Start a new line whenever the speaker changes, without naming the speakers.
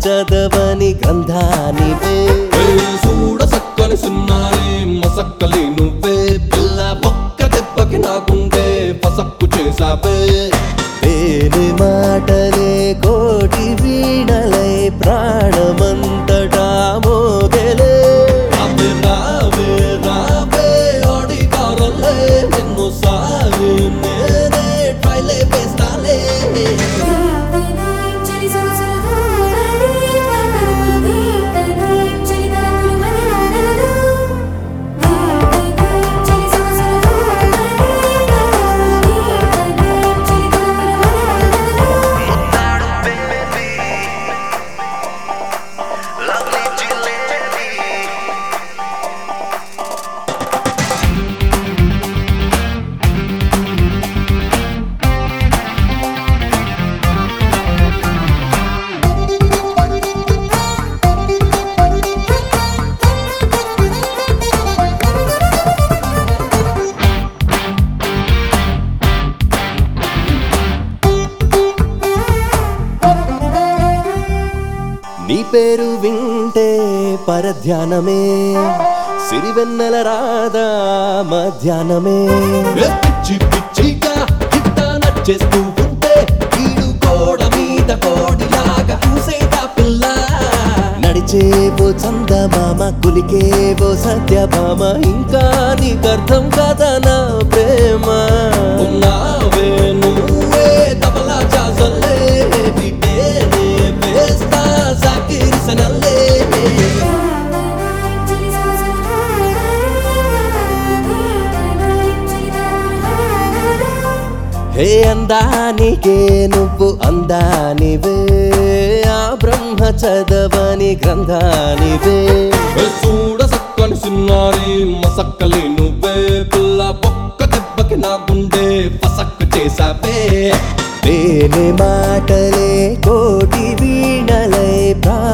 చదవని గ్రంథానివే
చూడ సక్కని సున్నారే మసక్కలి నువ్వే పిల్ల ఒక్క దెబ్బకి నాకుండే పసక్కు చేసావే
వేలి మాటలే కోటి వీణలై ప్రాణమంతటా మోగలే
రావే రావే రావే ఆడి కారలే నిన్ను సారి నేనే ట్రైలే వేస్తాలే
చలి సొగసులు ధూమని పరమని తని చలి తలపులు మదిననదు చలి సొగసులు ధూమని పరమని తని చలి తలపులు మదిననదు
నీ పేరు వింటే పరధ్యానమే సిరివెన్నెల రాధా మధ్యాహ్నమే
ఏ పిచ్చి పిచ్చిగా ఇట్ట నచ్చేస్తూ ఉంటే వీడు కోడ మీద కోడిలాగా చూసేదా పిల్ల
నడిచేవో చందమామ కులికేవో సత్యభామ ఇంకా నీకర్థం కదా నా ప్రేమ
ఉన్నావే నువ్వే తబలా చాసల్లే బిడ్డేనే వేస్తా సాకిరిసనల్లే
చలి సొగసులు ధూమని పరమని తని చలి తలపులు మదిననదు
హే అందానికే నువ్వు అందానివే ఆ బ్రహ్మ చదవని గ్రంథానివే
చూడ సక్కని సున్నారి మసక్కలి నువ్వే పిల్ల ఒక్క దెబ్బకి నా గుండె పసక్కు చేసావే
వేరే మాటలే కోటి వీణలై ప్రా